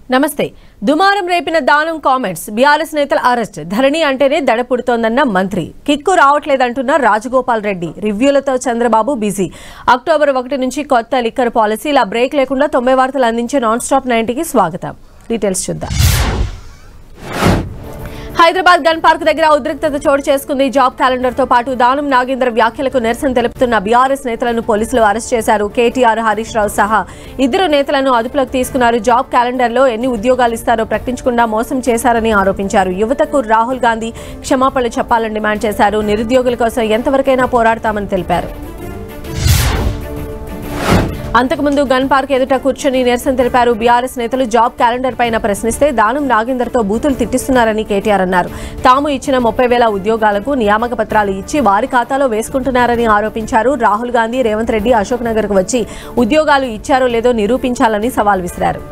నమస్తే దుమారం రేపిన దానం కామెంట్స్ బీఆర్ఎస్ నేతల అరెస్ట్ ధరణి అంటేనే దడ పుడుతోందన్న మంత్రి కిక్కు రావట్లేదంటున్న రాజగోపాల్ రెడ్డి రివ్యూలతో చంద్రబాబు బిజీ అక్టోబర్ ఒకటి నుంచి కొత్త లిక్కర్ పాలసీ ఇలా బ్రేక్ లేకుండా తొంభై వార్తలు అందించే నాన్ స్టాప్ నైన్టీకి స్వాగతం డీటెయిల్స్ చూద్దాం హైదరాబాద్ గన్ పార్క్ దగ్గర ఉద్రిక్తత చోటు చేసుకుంది జాబ్ క్యాలెండర్ తో పాటు దానం నాగేందర్ వ్యాఖ్యలకు నిరసన తెలుపుతున్న బీఆర్ఎస్ నేతలను పోలీసులు అరెస్ట్ చేశారు కేటీఆర్ హరీష్ రావు సహా ఇద్దరు నేతలను అదుపులోకి తీసుకున్నారు జాబ్ క్యాలెండర్ లో ఎన్ని ఉద్యోగాలు ఇస్తారో ప్రకటించకుండా మోసం చేశారని ఆరోపించారు యువతకు రాహుల్ గాంధీ క్షమాపణలు చెప్పాలని డిమాండ్ చేశారు నిరుద్యోగుల కోసం ఎంతవరకైనా పోరాడతామని తెలిపారు అంతకుముందు గన్ పార్క్ ఎదుట కూర్చొని నిరసన తెలిపారు బీఆర్ఎస్ నేతలు జాబ్ క్యాలెండర్ పైన ప్రశ్నిస్తే దానం నాగేందర్తో బూతులు తిట్టిస్తున్నారని కేటీఆర్ అన్నారు తాము ఇచ్చిన ముప్పై వేల ఉద్యోగాలకు నియామక పత్రాలు ఇచ్చి వారి ఖాతాలో వేసుకుంటున్నారని ఆరోపించారు రాహుల్ గాంధీ రేవంత్ రెడ్డి అశోక్ నగర్కు వచ్చి ఉద్యోగాలు ఇచ్చారో లేదో నిరూపించాలని సవాల్ విసిరారు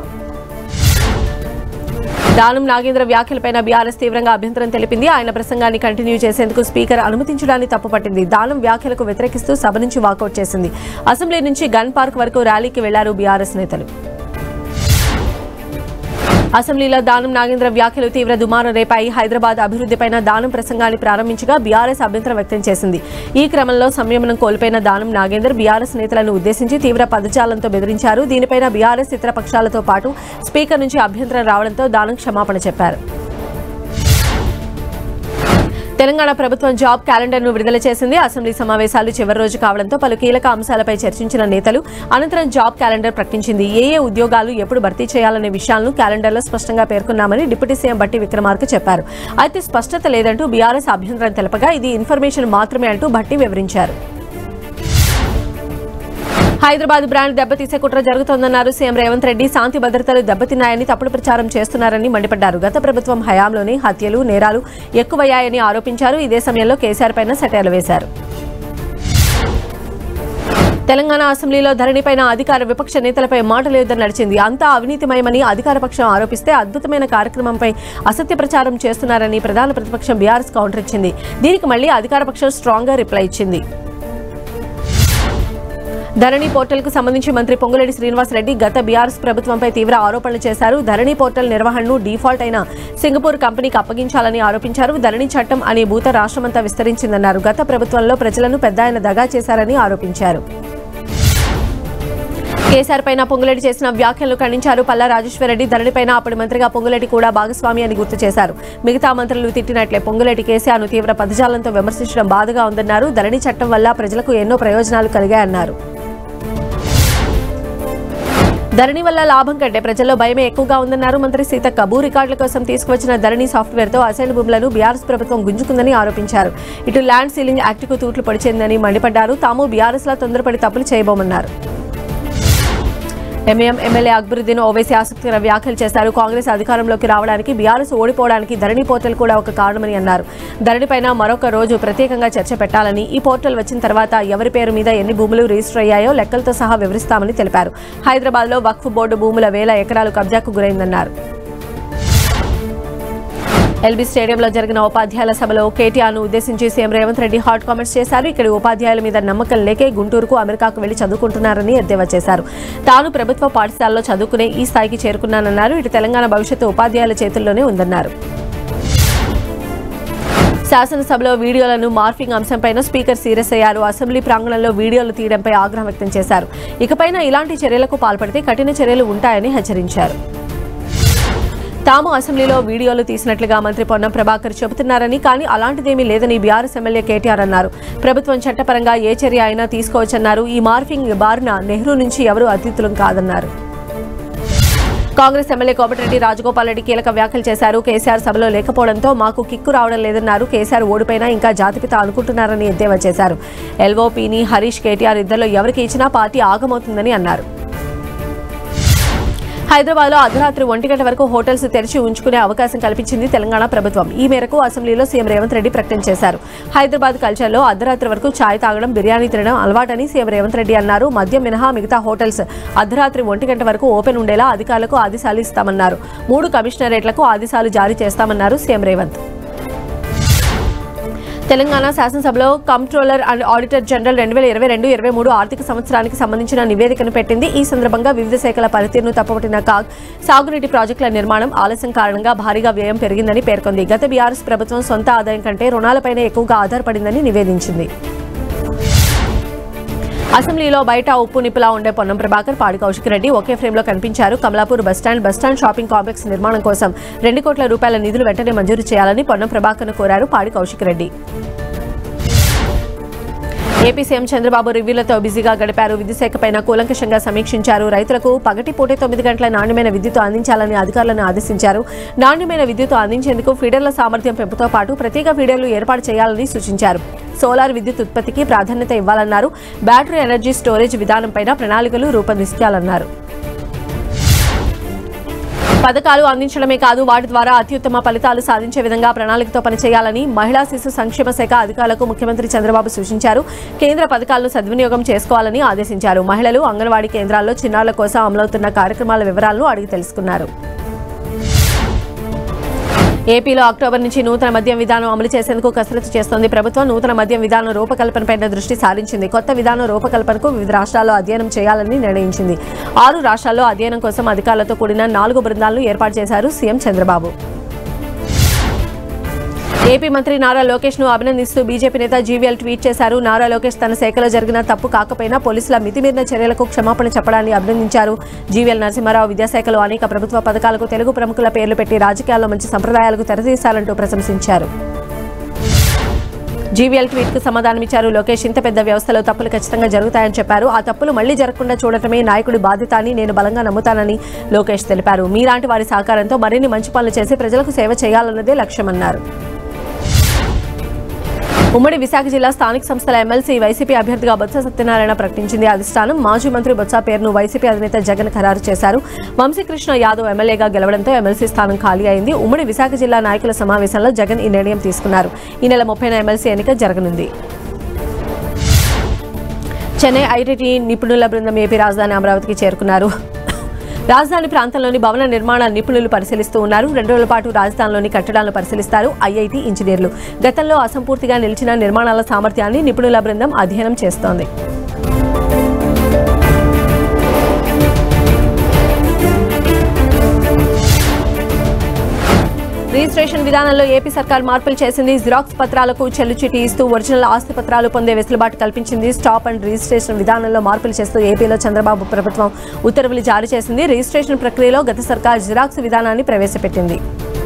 దానం నాగేంద్ర వ్యాఖ్యలపైన బీఆర్ఎస్ తీవ్రంగా అభ్యంతరం తెలిపింది ఆయన ప్రసంగాన్ని కంటిన్యూ చేసేందుకు స్పీకర్ అనుమతించడాన్ని తప్పుపట్టింది దానం వ్యాఖ్యలకు వ్యతిరేకిస్తూ సభ నుంచి వాకౌట్ చేసింది అసెంబ్లీ నుంచి గన్ పార్క్ వరకు ర్యాలీకి వెళ్లారు బీఆర్ఎస్ నేతలు అసెంబ్లీలో దానం నాగేంద్ర వ్యాఖ్యలు తీవ్ర దుమారం రేపాయి హైదరాబాద్ అభివృద్ధిపైన దానం ప్రసంగాన్ని ప్రారంభించగా బీఆర్ఎస్ అభ్యంతరం వ్యక్తం చేసింది ఈ క్రమంలో సంయమనం కోల్పోయిన దానం నాగేందర్ బీఆర్ఎస్ నేతలను ఉద్దేశించి తీవ్ర పదజాలంతో బెదిరించారు దీనిపైన బీఆర్ఎస్ ఇతర పక్షాలతో పాటు స్పీకర్ నుంచి అభ్యంతరం రావడంతో దానం క్షమాపణ చెప్పారు తెలంగాణ ప్రభుత్వం జాబ్ క్యాలెండర్ ను విడుదల చేసింది అసెంబ్లీ సమావేశాలు చివరి రోజు కావడంతో పలు కీలక అంశాలపై చర్చించిన నేతలు అనంతరం జాబ్ క్యాలెండర్ ప్రకటించింది ఏ ఏ ఉద్యోగాలు ఎప్పుడు భర్తీ చేయాలనే విషయాలను క్యాలెండర్లో స్పష్టంగా పేర్కొన్నామని డిప్యూటీ సీఎం బట్టి విక్రమార్క చెప్పారు అయితే స్పష్టత లేదంటూ బీఆర్ఎస్ అభ్యంతరం తెలపగా ఇది ఇన్ఫర్మేషన్ మాత్రమే అంటూ భట్టి వివరించారు హైదరాబాద్ బ్రాండ్ దెబ్బతీసే కుట్ర జరుగుతోందన్నారు సీఎం రేవంత్ రెడ్డి శాంతి భద్రతలు దెబ్బతిన్నాయని తప్పుడు ప్రచారం చేస్తున్నారని మండిపడ్డారు గత ప్రభుత్వం హయాంలోనే హత్యలు నేరాలు ఎక్కువయ్యాయని ఆరోపించారు ఇదే సమయంలో కేసీఆర్ పైన సెటైర్లు వేశారు తెలంగాణ అసెంబ్లీలో ధరణిపైన అధికార విపక్ష నేతలపై మాటల యుద్ధం నడిచింది అంతా అవినీతిమయమని అధికార పక్షం ఆరోపిస్తే అద్భుతమైన కార్యక్రమంపై అసత్య ప్రచారం చేస్తున్నారని ప్రధాన ప్రతిపక్షం బీఆర్ఎస్ కౌంటర్ ఇచ్చింది దీనికి మళ్లీ అధికార పక్షం స్ట్రాంగ్ గా రిప్లై ఇచ్చింది ధరణి పోర్టల్ కు సంబంధించి మంత్రి పొంగులేటి శ్రీనివాసరెడ్డి గత బీఆర్ఎస్ ప్రభుత్వంపై తీవ్ర ఆరోపణలు చేశారు ధరణి పోర్టల్ నిర్వహణను డీఫాల్ట్ అయిన సింగపూర్ కంపెనీకి అప్పగించాలని ఆరోపించారు ధరణి చట్టం అనే భూత రాష్ట్రమంతా విస్తరించిందన్నారు గత ప్రభుత్వంలో ప్రజలను పెద్ద ఆయన దగా చేశారని ఆరోపించారు కేసీఆర్ పైన పొంగులేటి చేసిన వ్యాఖ్యలను ఖండించారు పల్లా రాజేశ్వరరెడ్డి ధరణిపైన అప్పటి మంత్రిగా పొంగులేటి కూడా భాగస్వామి అని గుర్తు చేశారు మిగతా మంత్రులు తిట్టినట్లే పొంగులేటి కేసీఆర్ను తీవ్ర పదజాలంతో విమర్శించడం బాధగా ఉందన్నారు ధరణి చట్టం వల్ల ప్రజలకు ఎన్నో ప్రయోజనాలు కలిగాయన్నారు ధరణి వల్ల లాభం కంటే ప్రజల్లో భయమే ఎక్కువగా ఉందన్నారు మంత్రి సీతక్క భూ రికార్డుల కోసం తీసుకువచ్చిన ధరణి సాఫ్ట్వేర్ తో అసైన్ భూములను బీఆర్ఎస్ ప్రభుత్వం గుంజుకుందని ఆరోపించారు ఇటు ల్యాండ్ సీలింగ్ యాక్ట్కు తూట్లు పొడిచిందని మండిపడ్డారు తాము బీఆర్ఎస్ లా తొందరపడి తప్పులు చేయబోమన్నారు ఎంఏఎం ఎమ్మెల్యే అక్బరుద్దీన్ ఓవైసీ ఆసక్తికర వ్యాఖ్యలు చేశారు కాంగ్రెస్ అధికారంలోకి రావడానికి బీఆర్ఎస్ ఓడిపోవడానికి ధరణి పోర్టల్ కూడా ఒక కారణమని అన్నారు ధరణిపైన మరొక రోజు ప్రత్యేకంగా చర్చ పెట్టాలని ఈ పోర్టల్ వచ్చిన తర్వాత ఎవరి పేరు మీద ఎన్ని భూములు రిజిస్టర్ అయ్యాయో లెక్కలతో సహా వివరిస్తామని తెలిపారు హైదరాబాద్లో వక్ఫ్ బోర్డు భూముల వేల ఎకరాలు కబ్జాకు గురైందన్నారు ఎల్బీ స్టేడియంలో జరిగిన ఉపాధ్యాయుల సభలో కేటీఆర్ను ఉద్దేశించి CM Revanth Reddy hot comments చేశారు ఇక్కడి ఉపాధ్యాయుల మీద నమ్మకం లేకే గుంటూరుకు అమెరికాకు వెళ్లి చదువుకుంటున్నారని ఎద్దేవా చేశారు తాను ప్రభుత్వ పాఠశాలలో చదువుకునే ఈ స్థాయికి చేరుకున్నానన్నారు ఇటు తెలంగాణ భవిష్యత్తు ఉపాధ్యాయుల చేతుల్లోనే ఉందన్నారు శాసనసభలో వీడియోలను మార్ఫింగ్ అంశంపైన స్పీకర్ సీరియస్ అయ్యారు అసెంబ్లీ ప్రాంగణంలో వీడియోలు తీయడంపై ఆగ్రహం వ్యక్తం చేశారు ఇకపైన ఇలాంటి చర్యలకు పాల్పడితే కఠిన చర్యలు ఉంటాయని హెచ్చరించారు తాము అసెంబ్లీలో వీడియోలు తీసినట్లుగా మంత్రి పొన్నం ప్రభాకర్ చెబుతున్నారని కానీ అలాంటిదేమీ లేదని బీఆర్ఎస్ ఎమ్మెల్యే కేటీఆర్ అన్నారు ప్రభుత్వం చట్టపరంగా ఏ చర్య అయినా తీసుకోవచ్చన్నారు ఈ మార్ఫింగ్ బారిన నెహ్రూ నుంచి ఎవరూ అతిథులం కాదన్నారు కాంగ్రెస్ ఎమ్మెల్యే కోమటిరెడ్డి రాజగోపాల్ రెడ్డి కీలక వ్యాఖ్యలు చేశారు కేసీఆర్ సభలో లేకపోవడంతో మాకు కిక్కు రావడం లేదన్నారు కేసీఆర్ ఓడిపోయినా ఇంకా జాతిపిత అనుకుంటున్నారని ఎద్దేవా చేశారు ఎల్ఓపీని హరీష్ కేటీఆర్ ఇద్దరిలో ఎవరికి ఇచ్చినా పార్టీ ఆగమవుతుందని అన్నారు హైదరాబాద్లో అర్ధరాత్రి ఒంటి గంట వరకు హోటల్స్ తెరిచి ఉంచుకునే అవకాశం కల్పించింది తెలంగాణ ప్రభుత్వం ఈ మేరకు అసెంబ్లీలో సీఎం రేవంత్ రెడ్డి ప్రకటన చేశారు హైదరాబాద్ కల్చర్లో అర్ధరాత్రి వరకు ఛాయ్ తాగడం బిర్యానీ తినడం అలవాటని సీఎం రేవంత్ రెడ్డి అన్నారు మద్యం మినహా మిగతా హోటల్స్ అర్ధరాత్రి ఒంటి గంట వరకు ఓపెన్ ఉండేలా అధికారులకు ఆదేశాలు ఇస్తామన్నారు మూడు కమిషనరేట్లకు ఆదేశాలు జారీ చేస్తామన్నారు సీఎం రేవంత్ తెలంగాణ శాసనసభలో కంప్ట్రోలర్ అండ్ ఆడిటర్ జనరల్ రెండు వేల ఇరవై రెండు ఇరవై మూడు ఆర్థిక సంవత్సరానికి సంబంధించిన నివేదికను పెట్టింది ఈ సందర్భంగా వివిధ శాఖల పనితీరును తప్పబట్టిన కాగ్ సాగునీటి ప్రాజెక్టుల నిర్మాణం ఆలస్యం కారణంగా భారీగా వ్యయం పెరిగిందని పేర్కొంది గత బీఆర్ఎస్ ప్రభుత్వం సొంత ఆదాయం కంటే రుణాలపైనే ఎక్కువగా ఆధారపడిందని నివేదించింది అసెంబ్లీలో బయట ఉప్పు నిప్పులా ఉండే పొన్నం ప్రభాకర్ పాడి కౌశిక్ రెడ్డి ఒకే ఫ్రేమ్లో కనిపించారు Kamalapur bus stand bus stand shopping complex నిర్మాణం కోసం రెండు కోట్ల రూపాయల నిధులు వెంటనే మంజూరు చేయాలని పొన్నం ప్రభాకర్ను కోరారు పాడి కౌశిక్ రెడ్డి ఏపీ సీఎం చంద్రబాబు రివ్యూలతో బిజీగా గడిపారు విద్యుత్ శాఖపైన కూలంకషంగా సమీక్షించారు రైతులకు పగటిపూటే తొమ్మిది గంటల నాణ్యమైన విద్యుత్ అందించాలని అధికారులను ఆదేశించారు నాణ్యమైన విద్యుత్ అందించేందుకు ఫీడర్ల సామర్థ్యం పెంపుతో పాటు ప్రత్యేక ఫీడర్లు ఏర్పాటు చేయాలని సూచించారు సోలార్ విద్యుత్ ఉత్పత్తికి ప్రాధాన్యత ఇవ్వాలన్నారు బ్యాటరీ ఎనర్జీ స్టోరేజ్ విధానంపైన ప్రణాళికలు రూపొందించాలన్నారు పథకాలు అందించడమే కాదు వాటి ద్వారా అత్యుత్తమ ఫలితాలు సాధించే విధంగా ప్రణాళికతో పనిచేయాలని మహిళా శిశు సంక్షేమ శాఖ అధికారులకు ముఖ్యమంత్రి చంద్రబాబు సూచించారు కేంద్ర పథకాలను సద్వినియోగం చేసుకోవాలని ఆదేశించారు మహిళలు అంగన్వాడీ కేంద్రాల్లో చిన్నారుల కోసం అమలవుతున్న కార్యక్రమాల వివరాలను అడిగి తెలుసుకున్నారు ఏపీలో అక్టోబర్ నుంచి నూతన మద్యం విధానం అమలు చేసేందుకు కసరత్తు చేస్తోంది ప్రభుత్వం నూతన మద్యం విధానం రూపకల్పనపై దృష్టి సారించింది కొత్త విధానం రూపకల్పనకు వివిధ రాష్ట్రాల్లో అధ్యయనం చేయాలని నిర్ణయించింది ఆరు రాష్ట్రాల్లో అధ్యయనం కోసం అధికారులతో కూడిన నాలుగు బృందాలను ఏర్పాటు చేశారు సీఎం చంద్రబాబు ఏపీ మంత్రి నారా లోకేష్ ను అభినందిస్తూ బీజేపీ నేత జీవీఎల్ ట్వీట్ చేశారు నారా లోకేష్ తన శాఖలో జరిగిన తప్పు కాకపోయినా పోలీసుల మితిమీరిన చర్యలకు క్షమాపణ చెప్పడాన్ని అభినందించారు జీవీఎల్ నరసింహారావు విద్యాశాఖలో అనేక ప్రభుత్వ పథకాలకు తెలుగు ప్రముఖుల పేర్లు పెట్టి రాజకీయాల్లో మంచి సంప్రదాయాలకు తెరతీశారంటూ ప్రశంసించారు జీవీఎల్ ట్వీట్ కు సమాధానమిచ్చారు లోకేష్ ఇంత పెద్ద వ్యవస్థలో తప్పులు ఖచ్చితంగా జరుగుతాయని చెప్పారు ఆ తప్పులు మళ్లీ జరగకుండా చూడటమే నాయకుడి బాధ్యత అని నేను బలంగా నమ్ముతానని లోకేష్ తెలిపారు మీలాంటి వారి సహకారంతో మరిన్ని మంచి పనులు చేసి ప్రజలకు సేవ చేయాలన్నదే లక్ష్యమన్నారు ఉమ్మడి విశాఖ జిల్లా స్థానిక సంస్థల ఎమ్మెల్సీ వైసీపీ అభ్యర్థిగా బొత్స సత్యనారాయణ ప్రకటించింది అధిష్టానం మాజీ మంత్రి బొత్స పేరును వైసీపీ అధినేత జగన్ ఖరారు చేశారు వంశీకృష్ణ యాదవ్ ఎమ్మెల్యేగా గెలవడంతో ఎమ్మెల్సీ స్థానం ఖాళీ అయింది ఉమ్మడి విశాఖ జిల్లా నాయకుల సమావేశంలో జగన్ ఈ నిర్ణయం తీసుకున్నారు ఈ నెల ముప్పైన ఎమ్మెల్సీ ఎన్నిక జరగనుంది చెన్నై ఐటీటీ నిపుణుల బృందం ఏపీ రాజధాని అమరావతికి చేరుకున్నారు రాజధాని ప్రాంతంలోని భవన నిర్మాణ నిపుణులు పరిశీలిస్తూ ఉన్నారు రెండు రోజుల పాటు రాజధానిలోని కట్టడాలను పరిశీలిస్తారు ఐఐటి ఇంజనీర్లు గతంలో అసంపూర్తిగా నిలిచిన నిర్మాణాల సామర్థ్యాన్ని నిపుణుల బృందం అధ్యయనం చేస్తోంది రిజిస్ట్రేషన్ విధానంలో ఏపీ సర్కార్ మార్పులు చేసింది జిరాక్స్ పత్రాలకు చెల్లుచిటి ఇస్తూ ఒరిజినల్ ఆస్తి పత్రాలు పొందే వెసులుబాటు కల్పించింది స్టాప్ అండ్ రిజిస్ట్రేషన్ విధానంలో మార్పులు చేస్తూ ఏపీలో చంద్రబాబు ప్రభుత్వం ఉత్తర్వులు జారీ చేసింది రిజిస్ట్రేషన్ ప్రక్రియలో గత సర్కార్ జిరాక్స్ విధానాన్ని ప్రవేశపెట్టింది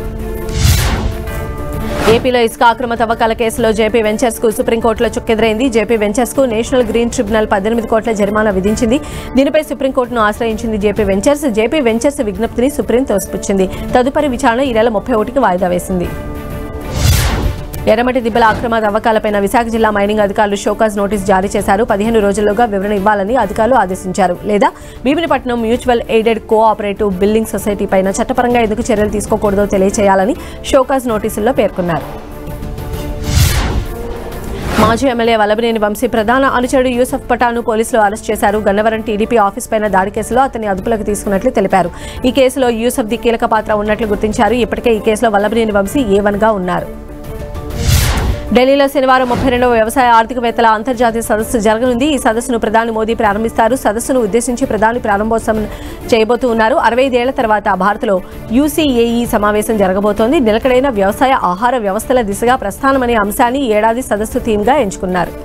ఏపీలో ఇసుక అక్రమ తవ్వకాల కేసులో జేపీ వెంచర్స్ కు సుప్రీంకోర్టులో చుక్కెదురైంది జేపీ వెంచర్స్ కు నేషనల్ గ్రీన్ ట్రిబ్యునల్ పద్దెనిమిది కోట్ల జరిమానా విధించింది దీనిపై సుప్రీంకోర్టును ఆశ్రయించింది జేపీ వెంచర్స్ జేపీ వెంచర్స్ విజ్ఞప్తిని సుప్రీం తోసిపుచ్చింది తదుపరి విచారణ ఈ నెల ముప్పై ఒకటికి వాయిదా వేసింది ఎర్రమట్టి దిబ్బల అక్రమ తవ్వకాలపై విశాఖ జిల్లా మైనింగ్ అధికారులు షోకాజ్ నోటీస్ జారీ చేశారు పదిహేను రోజుల్లోగా వివరణ ఇవ్వాలని అధికారులు ఆదేశించారు లేదా Bheemunipatnam mutual aided cooperative building society పైన చట్టపరంగా ఎందుకు చర్యలు తీసుకోకూడదో తెలియచేయాలని షోకాజ్ నోటీసుల్లో పేర్కొన్నారు మాజీ ఎమ్మెల్యే వల్లభనేని వంశీ ప్రధాన అనుచరుడు యూసఫ్ పఠాను పోలీసులు అరెస్ట్ చేశారు గన్నవరం టీడీపీ ఆఫీస్ పైన దాడి కేసులో అతన్ని అదుపులోకి తీసుకున్నట్లు తెలిపారు ఈ కేసులో యూసఫ్ ది కీలక పాత్ర ఉన్నట్లు గుర్తించారు ఇప్పటికే ఈ కేసులో వల్లభనేని వంశీ ఏ వన్ గా ఉన్నారు ఢిల్లీలో శనివారం ముప్పై రెండవ వ్యవసాయ ఆర్థికవేత్తల అంతర్జాతీయ సదస్సు జరగనుంది ఈ సదస్సును ప్రధాని మోదీ ప్రారంభిస్తారు సదస్సును ఉద్దేశించి ప్రధాని ప్రారంభోత్సవం చేయబోతూ ఉన్నారు అరవై ఐదేళ్ల తర్వాత భారత్లో యూసీఏఈ సమావేశం జరగబోతోంది నిలకడైన వ్యవసాయ ఆహార వ్యవస్థల దిశగా ప్రస్థానమనే అంశాన్ని ఈ ఏడాది సదస్సు థీమ్గా ఎంచుకున్నారు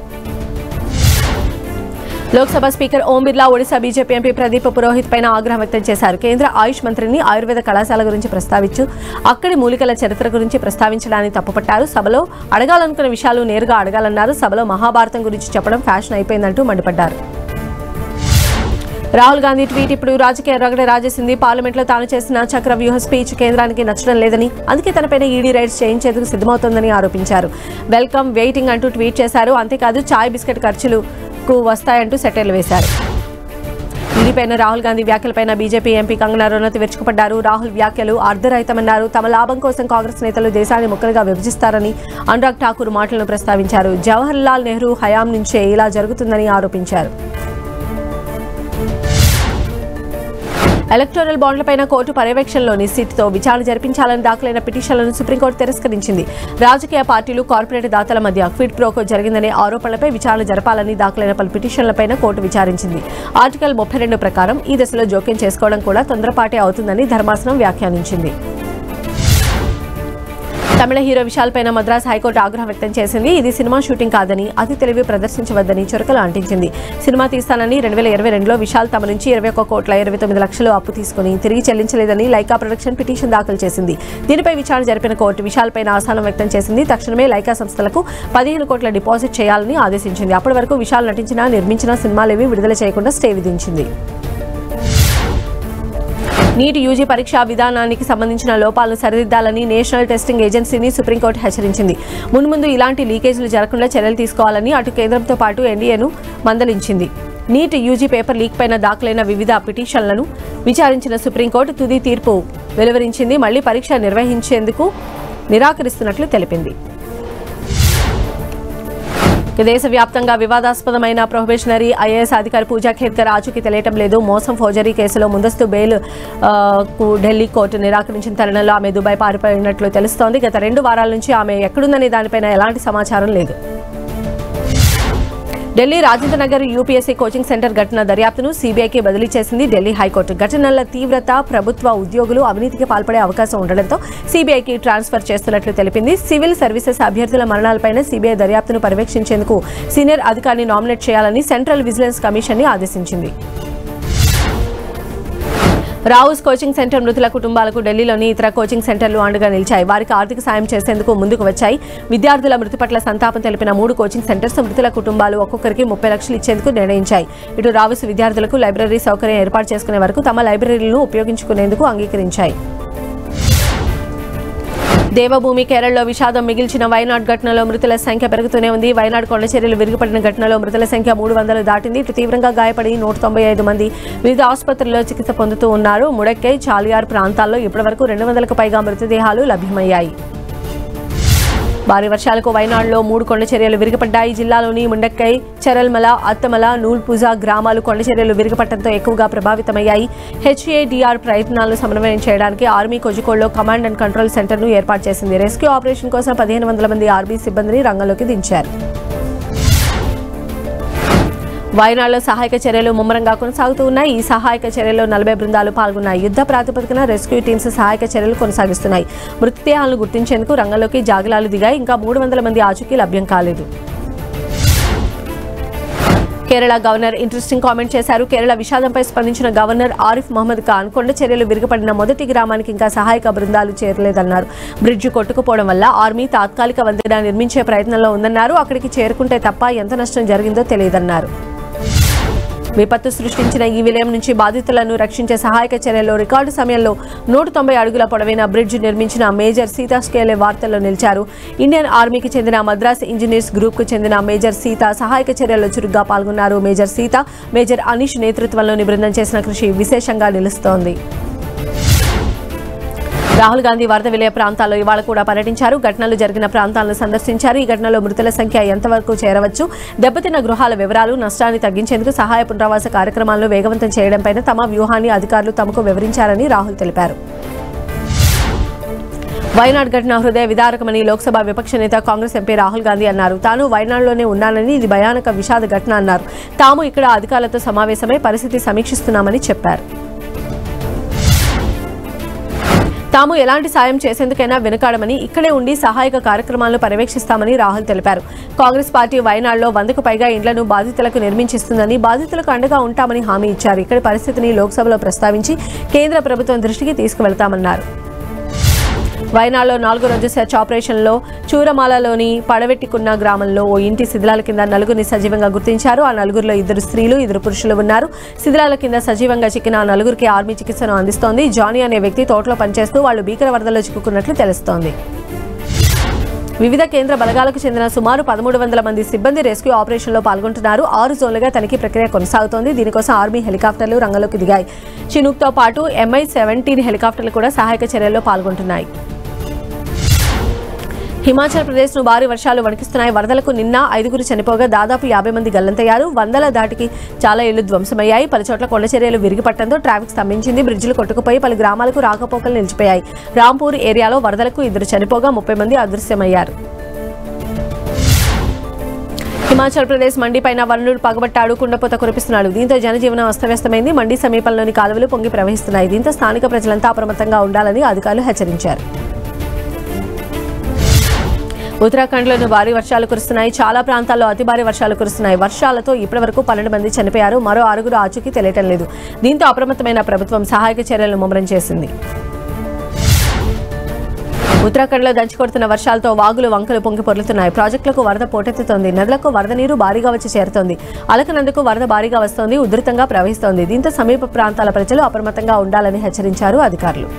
Lok Sabha speaker Om Birla Odisha BJP MP Pradeep Purohit పైన ఆగ్రహం వ్యక్తం చేశారు కేంద్ర ఆయుష్ మంత్రిని ఆయుర్వేద కళాశాల గురించి ప్రస్తావించు అక్కడి మూలికల చరిత్ర గురించి ప్రస్తావించడాన్ని తప్పుపట్టారు సభలో అడగాలనుకున్న విషయాలు నేరుగా అడగాలన్నారు సభలో మహాభారతం గురించి చెప్పడం ఫ్యాషన్ అయిపోయిందంటూ మండిపడ్డారు రాహుల్ గాంధీ ట్వీట్ ఇప్పుడు రాజకీయ రగడ రాజేసింది పార్లమెంట్లో తాను చేసిన చక్ర వ్యూహ స్పీచ్ కేంద్రానికి నచ్చడం లేదని అందుకే తనపైన ఈడీ రైడ్స్ చేయించేందుకు సిద్ధమవుతోందని ఆరోపించారు వెల్కమ్ వెయిటింగ్ అంటూ ట్వీట్ చేశారు అంతేకాదు చాయ్ బిస్కెట్ ఖర్చులకు వస్తాయంటూ సెటైర్లు వేశారు ఈడీపైన రాహుల్ గాంధీ వ్యాఖ్యలపైన బీజేపీ ఎంపీ కంగనా రనౌత్ విరుచుకుపడ్డారు రాహుల్ వ్యాఖ్యలు అర్ధరహితమన్నారు తమ లాభం కోసం కాంగ్రెస్ నేతలు దేశాన్ని ముక్కలుగా విభజిస్తారని అనురాగ్ ఠాకూర్ మాటలను ప్రస్తావించారు జవహర్ లాల్ నెహ్రూ హయాం నుంచే ఇలా జరుగుతుందని ఆరోపించారు ఎలక్టోరల్ బాండ్లపైన కోర్టు పర్యవేక్షణలోని సిట్తో విచారణ జరిపించాలని దాఖలైన పిటిషన్లను సుప్రీంకోర్టు తిరస్కరించింది రాజకీయ పార్టీలు కార్పొరేట్ దాతల మధ్య క్విడ్ ప్రోకో జరిగిందనే ఆరోపణలపై విచారణ జరపాలని దాఖలైన పలు పిటిషన్లపైన కోర్టు విచారించింది ఆర్టికల్ ముప్పై రెండు ప్రకారం ఈ దశలో జోక్యం చేసుకోవడం కూడా తొందరపాటే అవుతుందని ధర్మాసనం వ్యాఖ్యానించింది తమిళ హీరో విశాల్ పైన మద్రాస్ హైకోర్టు ఆగ్రహం వ్యక్తం చేసింది ఇది సినిమా షూటింగ్ కాదని అతి తెలివి ప్రదర్శించవద్దని చురకలు అంటించింది సినిమా తీస్తానని రెండు వేల ఇరవై రెండులో విశాల్ తమ నుంచి ఇరవై ఒక్క కోట్ల ఇరవై తొమ్మిది లక్షలు అప్పు తీసుకుని తిరిగి చెల్లించలేదని లైకా ప్రొడక్షన్ పిటిషన్ దాఖలు చేసింది దీనిపై విచారణ జరిపిన కోర్టు విశాల్ పైన అసహనం వ్యక్తం చేసింది తక్షణమే లైకా సంస్థలకు పదిహేను కోట్ల డిపాజిట్ చేయాలని ఆదేశించింది అప్పటి వరకు విశాల్ నటించిన నిర్మించిన సినిమాలేవి విడుదల చేయకుండా స్టే విధించింది నీటి యూజీ పరీక్షా విధానానికి సంబంధించిన లోపాలను సరిదిద్దాలని నేషనల్ టెస్టింగ్ ఏజెన్సీని సుప్రీంకోర్టు హెచ్చరించింది మున్ముందు ఇలాంటి లీకేజీలు జరగకుండా చర్యలు తీసుకోవాలని అటు కేంద్రంతో పాటు ఎన్డీఏను మందలించింది నీట్ యూజీ పేపర్ లీక్ పైన దాఖలైన వివిధ పిటిషన్లను విచారించిన సుప్రీంకోర్టు తుది తీర్పు వెలువరించింది మళ్లీ పరీక్ష నిర్వహించేందుకు నిరాకరిస్తున్నట్లు తెలిపింది ఇక దేశవ్యాప్తంగా వివాదాస్పదమైన ప్రొహిబిషనరీ ఐఏఎస్ అధికారి పూజా ఖేత్కర్ ఆచూకీ తెలియటం లేదు మోసం ఫోర్జరీ కేసులో ముందస్తు బెయిల్ ఆ, కు ఢిల్లీ కోర్టు నిరాకరించిన తరుణంలో ఆమె దుబాయ్ పారిపోయినట్లు తెలుస్తోంది గత రెండు వారాల నుంచి ఆమె ఎక్కడుందనే దానిపైన ఎలాంటి సమాచారం లేదు Delhi Rajendra Nagar UPSC coaching centre ఘటన దర్యాప్తును సీబీఐకి బదిలీ చేసింది ఢిల్లీ హైకోర్టు ఘటనల తీవ్రత ప్రభుత్వ ఉద్యోగులు అవినీతికి పాల్పడే అవకాశం ఉండడంతో సీబీఐకి ట్రాన్స్ఫర్ చేస్తున్నట్లు తెలిపింది సివిల్ సర్వీసెస్ అభ్యర్థుల మరణాలపైన సీబీఐ దర్యాప్తును పర్యవేక్షించేందుకు సీనియర్ అధికారిని నామినేట్ చేయాలని సెంట్రల్ విజిలెన్స్ కమిషన్ ని ఆదేశించింది రావుస్ కోచింగ్ సెంటర్ మృతుల కుటుంబాలకు ఢిల్లీలోని ఇతర కోచింగ్ సెంటర్లు అండగా నిలిచాయి వారికి ఆర్థిక సాయం చేసేందుకు ముందుకు వచ్చాయి విద్యార్థుల మృతి పట్ల సంతాపం తెలిపిన మూడు కోచింగ్ సెంటర్స్ మృతుల కుటుంబాలు ఒక్కొక్కరికి ముప్పై లక్షలు ఇచ్చేందుకు నిర్ణయించాయి ఇటు రావుస్ విద్యార్థులకు లైబ్రరీ సౌకర్యం ఏర్పాటు చేసుకునే వరకు తమ లైబ్రరీలను ఉపయోగించుకునేందుకు అంగీకరించాయి దేవభూమి కేరళలో విషాదం మిగిల్చిన వైనాడ్ ఘటనలో మృతుల సంఖ్య పెరుగుతూనే ఉంది వైనాడ్ కొండ చర్యలు విరిగిపడిన ఘటనలో మృతుల సంఖ్య మూడు వందలు దాటింది ఇటు తీవ్రంగా గాయపడి నూట తొంభై ఐదు మంది వివిధ ఆసుపత్రుల్లో చికిత్స పొందుతూ ఉన్నారు ముడక్కై చాలియార్ ప్రాంతాల్లో ఇప్పటివరకు రెండు వందలకు పైగా మృతదేహాలు లభ్యమయ్యాయి భారీ వర్షాలకు వైనాడులో మూడు కొండ చర్యలు విరిగిపడ్డాయి జిల్లాలోని ముండక్కై చరల్మల అత్తమల నూల్పూజా గ్రామాలు కొండ చర్యలు విరిగిపడటంతో ఎక్కువగా ప్రభావితమయ్యాయి హెచ్ఏడిఆర్ ప్రయత్నాలను సమన్వయం చేయడానికి ఆర్మీ కోజికోడ్లో కమాండ్ అండ్ కంట్రోల్ సెంటర్ను ఏర్పాటు చేసింది రెస్క్యూ ఆపరేషన్ కోసం పదిహేను వందల మంది ఆర్మీ సిబ్బందిని రంగంలోకి దించారు వయనాడులో సహాయక చర్యలు ముమ్మరంగా కొనసాగుతూ ఉన్నాయి ఈ సహాయక చర్యల్లో నలభై బృందాలు పాల్గొన్నాయి యుద్ధ ప్రాతిపదికన రెస్క్యూ టీమ్స్ సహాయక చర్యలు కొనసాగిస్తున్నాయి మృతదేహాలను గుర్తించేందుకు రంగంలోకి జాగిలాలు దిగాయి ఇంకా మూడు వందల మంది ఆచూకీ లభ్యం కాలేదు కేరళ గవర్నర్ ఇంట్రెస్టింగ్ కామెంట్ చేశారు కేరళ విషాదంపై స్పందించిన గవర్నర్ ఆరిఫ్ మహమ్మద్ ఖాన్ కొండ చర్యలు విరిగిపడిన మొదటి గ్రామానికి ఇంకా సహాయక బృందాలు చేరలేదన్నారు బ్రిడ్జ్ కొట్టుకుపోవడం వల్ల ఆర్మీ తాత్కాలిక వంతెన నిర్మించే ప్రయత్నంలో ఉందన్నారు అక్కడికి చేరుకుంటే తప్ప ఎంత నష్టం జరిగిందో తెలియదన్నారు విపత్తు సృష్టించిన ఈ విలయం నుంచి బాధితులను రక్షించే సహాయక చర్యల్లో రికార్డు సమయంలో నూట తొంభై అడుగుల పొడవైన బ్రిడ్జ్ నిర్మించిన మేజర్ సీతా స్కేలే వార్తల్లో నిలిచారు ఇండియన్ ఆర్మీకి చెందిన మద్రాస్ ఇంజనీర్స్ గ్రూప్ కు చెందిన మేజర్ సీత సహాయక చర్యల్లో చురుగ్గా పాల్గొన్నారు మేజర్ సీత మేజర్ అనీష్ నేతృత్వంలోని బృందం చేసిన కృషి విశేషంగా నిలుస్తోంది రాహుల్ గాంధీ వరద విలయ ప్రాంతాల్లో ఇవాళ కూడా పర్యటించారు ఘటనలు జరిగిన ప్రాంతాలను సందర్శించారు ఈ ఘటనలో మృతుల సంఖ్య ఎంతవరకు చేరవచ్చు దెబ్బతిన్న గృహాల వివరాలు నష్టాన్ని తగ్గించేందుకు సహాయ పునరావాస కార్యక్రమాలను వేగవంతం చేయడంపై తమ వ్యూహాన్ని అధికారులు తమకు వివరించారని రాహుల్ తెలిపారు వైనాడ్ ఘటన హృదయ విదారకమని లోక్సభ విపక్ష నేత కాంగ్రెస్ ఎంపీ రాహుల్ గాంధీ అన్నారు తాను వైనాడ్లోనే ఉన్నానని ఇది భయానక విషాద ఘటన అన్నారు తాము ఇక్కడ అధికారులతో సమావేశమై పరిస్థితి సమీక్షిస్తున్నామని చెప్పారు తాము ఎలాంటి సాయం చేసేందుకైనా వెనుకాడమని ఇక్కడే ఉండి సహాయక కార్యక్రమాలను పర్యవేక్షిస్తామని రాహుల్ తెలిపారు కాంగ్రెస్ పార్టీ వయనాడులో వందకు పైగా ఇండ్లను బాధితులకు నిర్మించిస్తుందని బాధితులకు అండగా ఉంటామని హామీ ఇచ్చారు ఇక్కడి పరిస్థితిని లోక్సభలో ప్రస్తావించి కేంద్ర ప్రభుత్వం దృష్టికి తీసుకువెళ్తామన్నారు వయనాడులో నాలుగో రోజు సెర్చ్ ఆపరేషన్లో చూరమాలలోని పడవెట్టికున్న గ్రామంలో ఓ ఇంటి శిథిలాల కింద నలుగురిని సజీవంగా గుర్తించారు ఆ నలుగురిలో ఇద్దరు స్త్రీలు ఇద్దరు పురుషులు ఉన్నారు శిథిలాల కింద సజీవంగా చిక్కిన ఆ నలుగురికి ఆర్మీ చికిత్సను అందిస్తోంది జానీ అనే వ్యక్తి తోటలో పనిచేస్తూ వాళ్ళు భీకర వరదలో చిక్కుకున్నట్లు తెలుస్తోంది వివిధ కేంద్ర బలగాలకు చెందిన సుమారు పదమూడు వందల మంది సిబ్బంది రెస్క్యూ ఆపరేషన్లో పాల్గొంటున్నారు ఆరు జోన్లుగా తనిఖీ ప్రక్రియ కొనసాగుతోంది దీనికోసం ఆర్మీ హెలికాప్టర్లు రంగంలోకి దిగాయి చినుక్తో పాటు ఎంఐ సెవెంటీన్ హెలికాప్టర్లు కూడా సహాయక చర్యల్లో పాల్గొంటున్నాయి హిమాచల్ ప్రదేశ్ ను భారీ వర్షాలు వణికిస్తున్నాయి వరదలకు నిన్న ఐదుగురు చనిపోగా దాదాపు యాభై మంది గల్లంతయ్యారు వందల దాటికి చాలా ఇళ్లు ధ్వంసమయ్యాయి పలు చోట్ల కొండ చర్యలు విరిగిపట్టడంతో ట్రాఫిక్ స్తంభించింది బ్రిడ్జిలు కొట్టుకుపోయి పలు గ్రామాలకు రాకపోకలు నిలిచిపోయాయి రాంపూర్ ఏరియాలో వరదలకు ఇద్దరు చనిపోగా ముప్పై మంది అదృశ్యమయ్యారు హిమాచల్ ప్రదేశ్ మండి పైన వరుణుడు పగబట్టాడు కుండపోత కురిపిస్తున్నాడు దీంతో జనజీవనం అస్తవ్యస్తమైంది మండి సమీపంలోని కాలువలు పొంగి ప్రవహిస్తున్నాయి దీంతో స్థానిక ప్రజలంతా అప్రమత్తంగా ఉండాలని అధికారులు హెచ్చరించారు ఉత్తరాఖండ్లోని భారీ వర్షాలు కురుస్తున్నాయి చాలా ప్రాంతాల్లో అతి భారీ వర్షాలు కురుస్తున్నాయి వర్షాలతో ఇప్పటివరకు పన్నెండు మంది చనిపోయారు మరో ఆరుగురు ఆచూకీ తెలియటం లేదు దీంతో అప్రమత్తమైన ప్రభుత్వం సహాయక చర్యలను ముమ్మరం చేసింది ఉత్తరాఖండ్లో దంచుకొడుతున్న వర్షాలతో వాగులు వంకలు పొంగి పొర్లుతున్నాయి ప్రాజెక్టులకు వరద పోటెత్తుతోంది నదులకు వరద నీరు భారీగా వచ్చి చేరుతోంది అలకనందుకు వరద భారీగా వస్తోంది ఉధృతంగా ప్రవహిస్తోంది దీంతో సమీప ప్రాంతాల ప్రజలు అప్రమత్తంగా ఉండాలని హెచ్చరించారు అధికారులు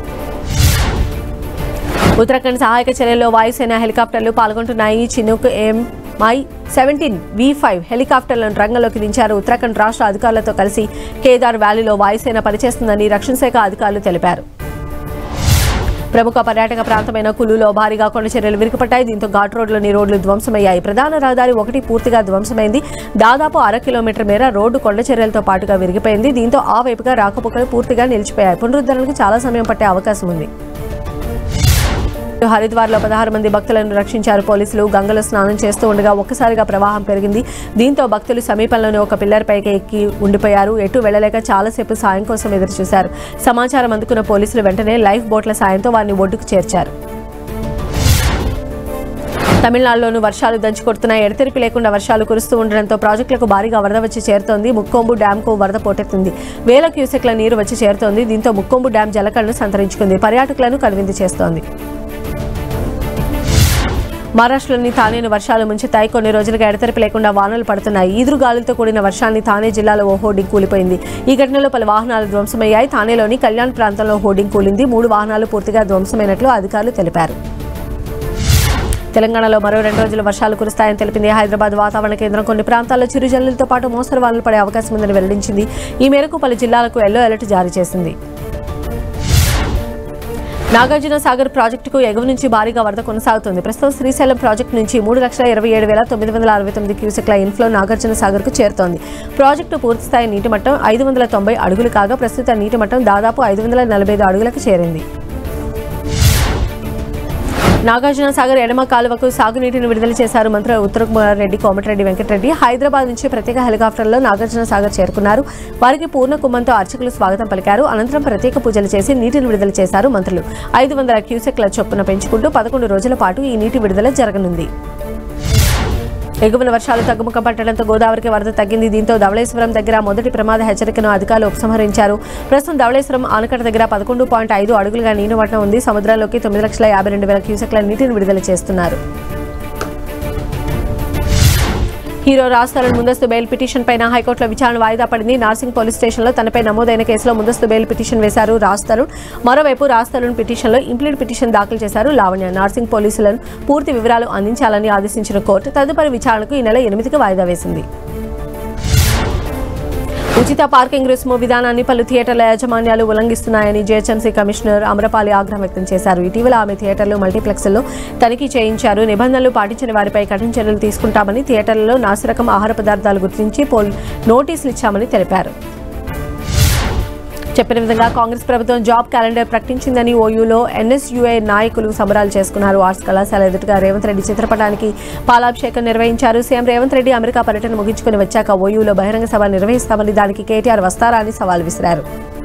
ఉత్తరాఖండ్ సహాయక చర్యల్లో వాయుసేన హెలికాప్టర్లు పాల్గొంటున్నాయి Chinook M Mi seventeen V five హెలికాప్టర్లను రంగంలోకి దించారు ఉత్తరాఖండ్ రాష్ట్ర అధికారులతో కలిసి కేదార్ వ్యాలీలో వాయుసేన పనిచేస్తుందని రక్షణ శాఖ అధికారులు తెలిపారు ప్రముఖ పర్యాటక ప్రాంతమైన కులులో భారీగా కొండ చర్యలు విరిగిపడ్డాయి దీంతో ఘాట్ రోడ్లోని రోడ్లు ధ్వంసమయ్యాయి ప్రధాన రహదారి ఒకటి పూర్తిగా ధ్వంసమైంది దాదాపు అర కిలోమీటర్ మేర రోడ్డు కొండ చర్యలతో పాటుగా విరిగిపోయింది దీంతో ఆ వైపుగా రాకపోకలు పూర్తిగా నిలిచిపోయాయి పునరుద్ధరణకు చాలా సమయం పట్టే అవకాశం ఉంది హరిద్వార్లో పదహారు మంది భక్తులను రక్షించారు పోలీసులు గంగలో స్నానం చేస్తూ ఉండగా ఒక్కసారిగా ప్రవాహం పెరిగింది దీంతో భక్తులు సమీపంలోని ఒక పిల్లర్ పైకి ఎక్కి ఉండిపోయారు ఎటు వెళ్లలేక చాలాసేపు సాయం కోసం ఎదురుచూశారు సమాచారం అందుకున్న పోలీసులు వెంటనే లైఫ్ బోట్ల సాయంతో వారిని ఒడ్డుకు చేర్చారు తమిళనాడులోనూ వర్షాలు దంచుకొడుతున్నాయి ఎడతెరిపి లేకుండా వర్షాలు కురుస్తూ ఉండడంతో ప్రాజెక్టులకు భారీగా వరద వచ్చి చేరుతోంది ముక్కొంబు డ్యాంకు వరద పోటెత్తింది వేల క్యూసెక్ల నీరు వచ్చి చేరుతోంది దీంతో ముక్కొంబు డ్యాం జలకలను సంతరించుకుంది పర్యాటకులను కనువిందు చేస్తోంది మహారాష్ట్రలోని తానేను వర్షాలు ముంచుతాయి కొన్ని రోజులుగా ఎడతెరిపి లేకుండా వానలు పడుతున్నాయి ఈదురుగాలులతో కూడిన వర్షాన్ని తానే జిల్లాలో ఓ హోర్డింగ్ కూలిపోయింది ఈ ఘటనలో పలు వాహనాలు ధ్వంసమయ్యాయి తానేలోని కళ్యాణ్ ప్రాంతంలో హోర్డింగ్ కూలింది మూడు వాహనాలు పూర్తిగా ధ్వంసమైనట్లు అధికారులు తెలిపారు తెలంగాణలో మరో రెండు రోజులు వర్షాలు కురుస్తాయని తెలిపింది హైదరాబాద్ వాతావరణ కేంద్రం కొన్ని ప్రాంతాల్లో చిరుజల్లులతో పాటు మోస్తరు వానలు పడే అవకాశం ఉందని వెల్లడించింది ఈ మేరకు పలు జిల్లాలకు ఎల్లో అలర్ట్ జారీ చేసింది నాగార్జున సాగర్ ప్రాజెక్టుకు ఎగువ నుంచి భారీగా వరద కొనసాగుతుంది ప్రస్తుతం శ్రీశైలం ప్రాజెక్టు నుంచి మూడు లక్షల ఇరవై ఏడు వేల తొమ్మిది వందల అరవై తొమ్మిది క్యూసెక్ల ఇన్ఫ్లో నాగార్జున సాగర్కు చేరుతోంది ప్రాజెక్టు పూర్తిస్థాయి నీటి మట్టం ఐదు వందల తొంభై అడుగులు కాగా ప్రస్తుత నీటి మట్టం దాదాపు ఐదు వందల నలభై ఐదు అడుగులకు చేరింది నాగార్జున సాగర్ ఎడమ కాలువకు సాగునీటిని విడుదల చేశారు మంత్రి ఉత్తరకుమార్ రెడ్డి కోమటిరెడ్డి వెంకటరెడ్డి హైదరాబాద్ నుంచి ప్రత్యేక హెలికాప్టర్లో నాగార్జున సాగర్ చేరుకున్నారు వారికి పూర్ణ కుంభంతో అర్చకులు స్వాగతం పలికారు అనంతరం ప్రత్యేక పూజలు చేసి నీటిని విడుదల చేశారు మంత్రులు ఐదు వందల క్యూసెక్ల చొప్పున పెంచుకుంటూ పదకొండు రోజుల పాటు ఈ నీటి విడుదల జరగనుంది ఎగువన వర్షాలు తగ్గుముఖం పట్టడంతో గోదావరికి వరద తగ్గింది దీంతో ధవళేశ్వరం దగ్గర మొదటి ప్రమాద హెచ్చరికను అధికారులు ఉపసంహరించారు ప్రస్తుతం ధవళేశ్వరం ఆనకట్ట దగ్గర పదకొండు పాయింట్ ఐదు అడుగులుగా నీరు మట్టం ఉంది సముద్రంలోకి తొమ్మిది లక్షల యాభై రెండు వేల క్యూసెక్ల నీటిని విడుదల చేస్తున్నారు హీరో రాజ్ తరుణ్ ముందస్తు బెయిల్ పిటిషన్ పైన హైకోర్టులో విచారణ వాయిదా పడింది నార్సింగ్ పోలీస్ స్టేషన్లో తనపై నమోదైన కేసులో ముందస్తు బెయిల్ పిటిషన్ వేశారు రాజ్ తరుణ్ మరోవైపు రాజ్ తరుణ్ పిటిషన్లో ఇంప్లీడ్ పిటిషన్ దాఖలు చేశారు లావణ్య నార్సింగ్ పోలీసులను పూర్తి వివరాలు అందించాలని ఆదేశించిన కోర్టు తదుపరి విచారణకు ఈ నెల ఎనిమిదికి వాయిదా వేసింది ఉచిత పార్కింగ్ రుసుము విధానాన్ని పలు థియేటర్ల యాజమాన్యాలు ఉల్లంఘిస్తున్నాయని జీహెచ్ఎంసీ కమిషనర్ అమరపాలి ఆగ్రహం వ్యక్తం చేశారు ఇటీవల ఆమె థియేటర్లు మల్టీప్లెక్స్ల్లో తనిఖీ చేయించారు నిబంధనలు పాటించని వారిపై కఠిన చర్యలు తీసుకుంటామని థియేటర్లలో నాసిరకం ఆహార పదార్థాలు గుర్తించి పోల్ నోటీసులు ఇచ్చామని తెలిపారు చెప్పిన విధంగా కాంగ్రెస్ ప్రభుత్వం జాబ్ క్యాలెండర్ ప్రకటించిందని ఓయూలో ఎన్ఎస్యుఐ నాయకులు సంబరాలు చేసుకున్నారు ఆర్ట్స్ కళాశాల ఎదుటిగా రేవంత్ రెడ్డి చిత్రపటానికి పాలాభిషేకం నిర్వహించారు సీఎం రేవంత్ రెడ్డి అమెరికా పర్యటన ముగించుకుని వచ్చాక ఓయూలో బహిరంగ సభ నిర్వహిస్తామని దానికి కేటీఆర్ వస్తారా అని సవాల్ విసిరారు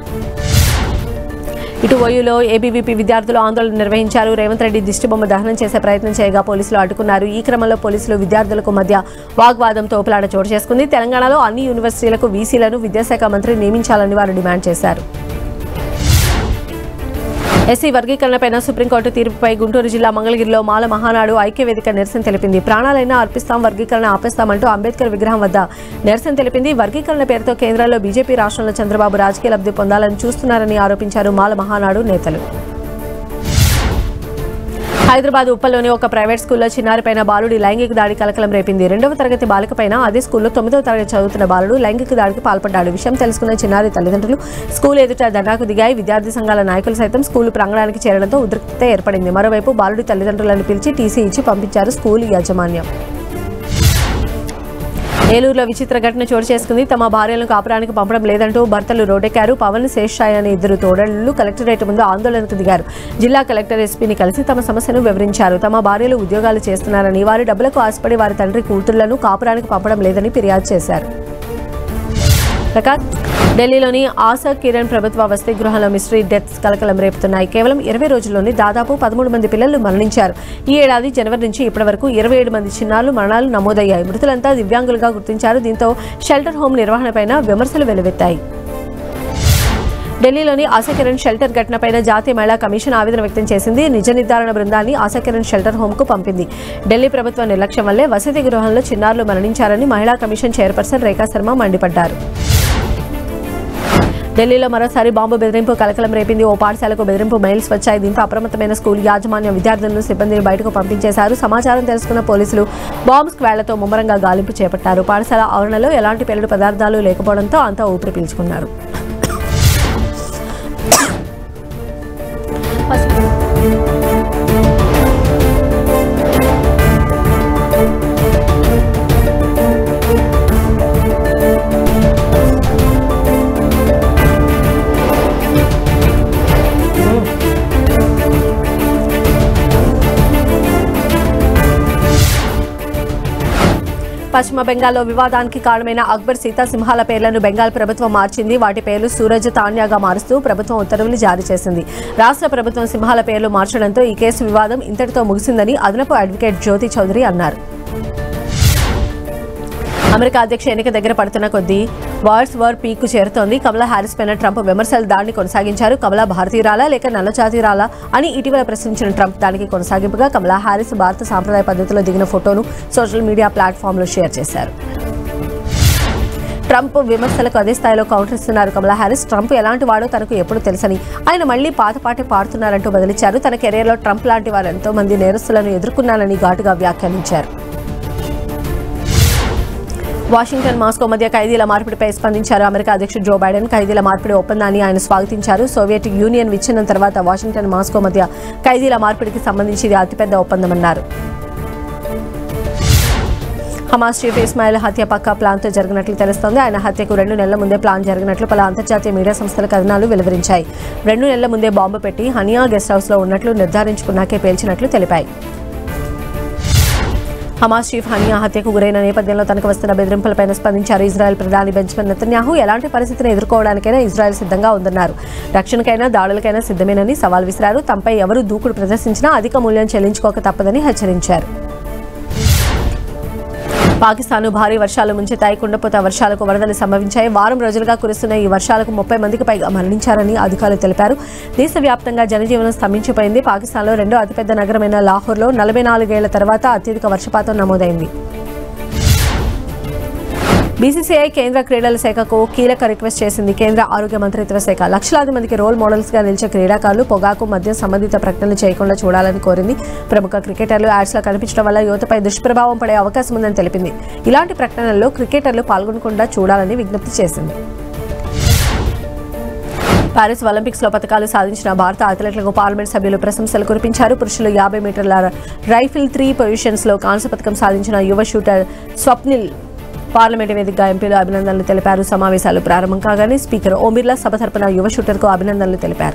ఇటు ఓయూలో ఏబీవీపీ విద్యార్థులు ఆందోళన నిర్వహించారు రేవంత్ రెడ్డి దిష్టిబొమ్మ దహనం చేసే ప్రయత్నం చేయగా పోలీసులు అడ్డుకున్నారు ఈ క్రమంలో పోలీసులు విద్యార్థులకు మధ్య వాగ్వాదం తోపులాట చోటు చేసుకుంది తెలంగాణలో అన్ని యూనివర్సిటీలకు వీసీలను విద్యాశాఖ మంత్రి నియమించాలని వారు డిమాండ్ చేశారు ఎస్సీ వర్గీకరణపైన సుప్రీంకోర్టు తీర్పుపై గుంటూరు జిల్లా మంగళగిరిలో మాల మహానాడు ఐక్యవేదిక నిరసన తెలిపింది ప్రాణాలైనా అర్పిస్తాం వర్గీకరణ ఆపేస్తామంటూ అంబేద్కర్ విగ్రహం వద్ద నిరసన తెలిపింది వర్గీకరణ పేరుతో కేంద్రంలో బీజేపీ రాష్ట్రంలో చంద్రబాబు రాజకీయ లబ్ధి పొందాలని చూస్తున్నారని ఆరోపించారు మాల మహానాడు నేతలు హైదరాబాద్ ఉప్పల్లోని ఒక ప్రైవేట్ స్కూల్లో చిన్నారిపైన బాలుడి లైంగిక దాడి కలకలం రేపింది రెండవ తరగతి బాలికపైన అదే స్కూల్లో తొమ్మిదవ తరగతి చదువుతున్న బాలుడు లైంగిక దాడికి పాల్పడ్డాడు విషయం తెలుసుకున్న చిన్నారి తల్లిదండ్రులు స్కూల్ ఎదుట ధర్నాకు దిగాయి విద్యార్థి సంఘాల నాయకులు సైతం స్కూల్ ప్రాంగణానికి చేరడంతో ఉద్రిక్తత ఏర్పడింది మరోవైపు బాలుడి తల్లిదండ్రులను పిలిచి టీసీ ఇచ్చి పంపించారు స్కూల్ యాజమాన్యం ఏలూరులో విచిత్ర ఘటన చోటు చేసుకుంది తమ భార్యలను కాపురానికి పంపడం లేదంటూ భర్తలు రోడ్డెక్కారు పవన్ శేషాయ్ అనే ఇద్దరు తోడళ్లు కలెక్టరేట్ ముందు ఆందోళనకు దిగారు జిల్లా కలెక్టర్ ఎస్పీని కలిసి తమ సమస్యను వివరించారు తమ భార్యలు ఉద్యోగాలు చేస్తున్నారని వారి డబ్బులకు ఆశపడి వారి తండ్రి కూతుళ్లను కాపురానికి పంపడం లేదని ఫిర్యాదు చేశారు ప్రకాష్ ఢిల్లీలోని ఆశా కిరణ్ ప్రభుత్వ వసతి గృహంలో మిస్టరీ డెత్స్ కలకలం రేపుతున్నాయి కేవలం ఇరవై రోజుల్లోనే దాదాపు పదమూడు మంది పిల్లలు మరణించారు ఈ ఏడాది జనవరి నుంచి ఇప్పటి వరకు ఇరవై ఏడు మంది చిన్నారులు మరణాలు నమోదయ్యాయి మృతులంతా దివ్యాంగులుగా గుర్తించారు దీంతో షెల్టర్ హోమ్ నిర్వహణపైన విమర్శలు వెల్లువెత్తాయి ఢిల్లీలోని ఆశాకిరణ్ షెల్టర్ ఘటనపైన జాతీయ మహిళా కమిషన్ ఆవేదన వ్యక్తం చేసింది నిజ నిర్ధారణ బృందాన్ని ఆశాకిరణ్ షెల్టర్ హోమ్ కు పంపింది ఢిల్లీ ప్రభుత్వ నిర్లక్ష్యం వల్లే వసతి గృహంలో చిన్నారులు మరణించారని మహిళా కమిషన్ చైర్పర్సన్ రేఖా శర్మ మండిపడ్డారు ఢిల్లీలో మరోసారి బాంబు బెదిరింపు కలకలం రేపింది ఓ పాఠశాలకు బెదిరింపు మెయిల్స్ వచ్చాయి దీంతో అప్రమత్తమైన స్కూల్ యాజమాన్యం విద్యార్థులను సిబ్బందిని బయటకు పంపించేశారు సమాచారం తెలుసుకున్న పోలీసులు బాంబు స్క్వాడ్లతో ముమ్మరంగా గాలింపు చేపట్టారు పాఠశాల ఆవరణలో ఎలాంటి పెళ్లి పదార్థాలు లేకపోవడంతో అంతా ఊపిరి పీల్చుకున్నారు పశ్చిమ బెంగాల్లో వివాదానికి కారణమైన అక్బర్ సీతా సింహాల పేర్లను బెంగాల్ ప్రభుత్వం మార్చింది వాటి పేర్లు సూరజ్ తాన్యాగా మారుస్తూ ప్రభుత్వం ఉత్తర్వులు జారీ చేసింది రాష్ట్ర ప్రభుత్వం సింహాల పేర్లు మార్చడంతో ఈ కేసు వివాదం ఇంతటితో ముగిసిందని అదనపు అడ్వకేట్ జ్యోతి చౌదరి అన్నారు అమెరికా అధ్యక్ష ఎన్నిక దగ్గర పడుతున్న కొద్దీ వార్స్ వార్ పీక్ చేరుతోంది కమలా హ్యారిస్ పైన ట్రంప్ విమర్శలు దాడిని కొనసాగించారు కమలా భారతీయురాలా లేక నల్ల జాతీయురాలా అని ఇటీవల ప్రశ్నించిన ట్రంప్ దానికి కొనసాగింపుగా కమలా హ్యారిస్ భారత సాంప్రదాయ పద్ధతిలో దిగిన ఫోటోను సోషల్ మీడియా ప్లాట్ఫామ్లో షేర్ చేశారు ట్రంప్ విమర్శలకు అదే స్థాయిలో కౌంటర్ ఇస్తున్నారు కమలా హ్యారిస్ ట్రంప్ ఎలాంటి వాడో తనకు ఎప్పుడు తెలుసని ఆయన మళ్లీ పాతపాటే పాడుతున్నారంటూ బదిలిచ్చారు తన కెరీర్లో ట్రంప్ లాంటి వారు ఎంతో మంది నేరస్తులను ఎదుర్కొన్నానని ఘాటుగా వ్యాఖ్యానించారు వాషింగ్టన్ మాస్కో మధ్య ఖైదీల మార్పిడిపై స్పందించారు అమెరికా అధ్యక్షుడు జో బైడెన్ ఖైదీల మార్పిడి ఒప్పందాన్ని ఆయన స్వాగతించారు సోవియట్ యూనియన్ విచ్ఛిన్నం తర్వాత వాషింగ్టన్ మాస్కో మధ్య ఖైదీల మార్పిడికి సంబంధించి ఇది అతిపెద్ద ఒప్పందమన్నారు హమాస్ చీఫ్ ఇస్మాయిల్ హత్య పక్కా ప్లాన్తో జరిగినట్లు తెలుస్తోంది ఆయన హత్యకు రెండు నెలల ముందే ప్లాన్ జరిగినట్లు పలు అంతర్జాతీయ మీడియా సంస్థల కథనాలు వెలువరించాయి రెండు నెలల ముందే బాంబు పెట్టి హనియా గెస్ట్ హౌస్లో ఉన్నట్లు నిర్ధారించుకున్నాకే పేల్చినట్లు తెలిపాయి హమాస్ చీఫ్ హనియా హత్యకు గురైన నేపథ్యంలో తనకు వస్తున్న బెదిరింపులపై స్పందించారు ఇజ్రాయెల్ ప్రధాని బెంచమిన్ నెతన్యాహు ఎలాంటి పరిస్థితిని ఎదుర్కోవడానికైనా ఇజ్రాయెల్ సిద్ధంగా ఉందన్నారు రక్షణకైనా దాడులకైనా సిద్ధమేనని సవాల్ విసిరారు తమపై ఎవరు దూకుడు ప్రదర్శించినా అధిక మూల్యం చెల్లించుకోక తప్పదని హెచ్చరించారు పాకిస్తాన్ భారీ వర్షాలు ముంచెత్తాయి కుండపోత వర్షాలకు వరదలు సంభవించాయి వారం రోజులుగా కురుస్తున్న ఈ వర్షాలకు ముప్పై మందికి పైగా మరణించారని అధికారులు తెలిపారు దేశవ్యాప్తంగా జనజీవనం స్తంభించిపోయింది పాకిస్తాన్లో రెండో అతిపెద్ద నగరమైన లాహోర్లో నలభై నాలుగేళ్ల తర్వాత అత్యధిక వర్షపాతం నమోదైంది బీసీసీఐ కేంద్ర క్రీడల శాఖకు కీలక రిక్వెస్ట్ చేసింది కేంద్ర ఆరోగ్య మంత్రిత్వ శాఖ లక్షలాది మందికి రోల్ మోడల్స్ గా నిలిచే క్రీడాకారులు పొగాకు మద్యం సంబంధిత ప్రకటనలు చేయకుండా చూడాలని కోరింది ప్రముఖ క్రికెటర్లు యాడ్స్ లో కనిపించడం వల్ల యువతపై దుష్ప్రభావం పడే అవకాశం ఉందని తెలిపింది ఇలాంటి ప్రకటనల్లో క్రికెటర్లు పాల్గొనకుండా చూడాలని విజ్ఞప్తి చేసింది పారిస్ ఒలింపిక్స్ లో పథకాలు సాధించిన భారత అథ్లెట్లకు పార్లమెంట్ సభ్యులు ప్రశంసలు కురిపించారు పురుషులు యాభై మీటర్ల రైఫిల్ త్రీ పొజిషన్స్ లో కాంస్య పథకం సాధించిన యువ షూటర్ స్వప్నిల్ పార్లమెంటు వేదికగా ఎంపీలు అభినందనలు తెలిపారు సమావేశాలు ప్రారంభం కాగానే స్పీకర్ ఓం బిర్లా సభ తరపున యువ షూటర్కు అభినందనలు తెలిపారు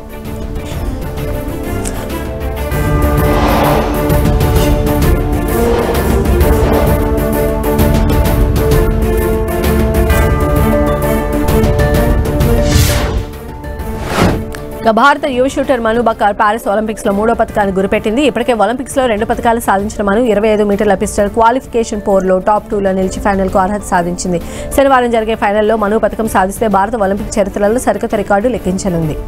ఇక భారత యువ shooter Manu Bhaker Paris Olympics లో మూడో పథకాన్ని గురిపెట్టింది ఇప్పటికే ఒలింపిక్స్ లో రెండు పథకాలు సాధించిన మను ఇరవై ఐదు మీటర్ల పిస్టల్ క్వాలిఫికేషన్ పోర్లో టాప్ టూలో నిలిచి ఫైనల్ కు అర్హత సాధించింది శనివారం జరిగే ఫైనల్లో మను పథకం సాధిస్తే భారత ఒలింపిక్ చరిత్రలో సరికొత్త రికార్డు లెక్కించనుంది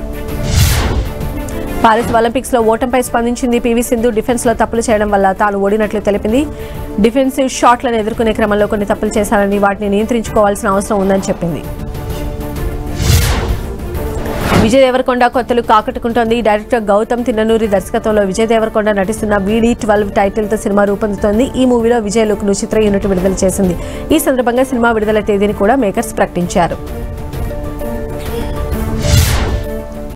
పారిస్ ఒలింపిక్స్ లో ఓటంపై స్పందించింది పీవీ సింధు డిఫెన్స్ లో తప్పులు చేయడం వల్ల తాను ఓడినట్లు తెలిపింది డిఫెన్సివ్ షాట్లను ఎదుర్కొనే క్రమంలో కొన్ని తప్పులు చేశారని వాటిని నియంత్రించుకోవాల్సిన అవసరం ఉందని చెప్పింది విజయ్ దేవరకొండ కొత్తలు కాకట్టుకుంటోంది డైరెక్టర్ గౌతమ్ తిన్ననూరి దర్శకత్వంలో విజయ్ దేవరకొండ నటిస్తున్న వీడి ట్వెల్వ్ టైటిల్తో సినిమా రూపొందుతోంది ఈ మూవీలో విజయ్ లుక్ ను చిత్ర యూనిట్ విడుదల చేసింది ఈ సందర్భంగా సినిమా విడుదల తేదీని కూడా మేకర్స్ ప్రకటించారు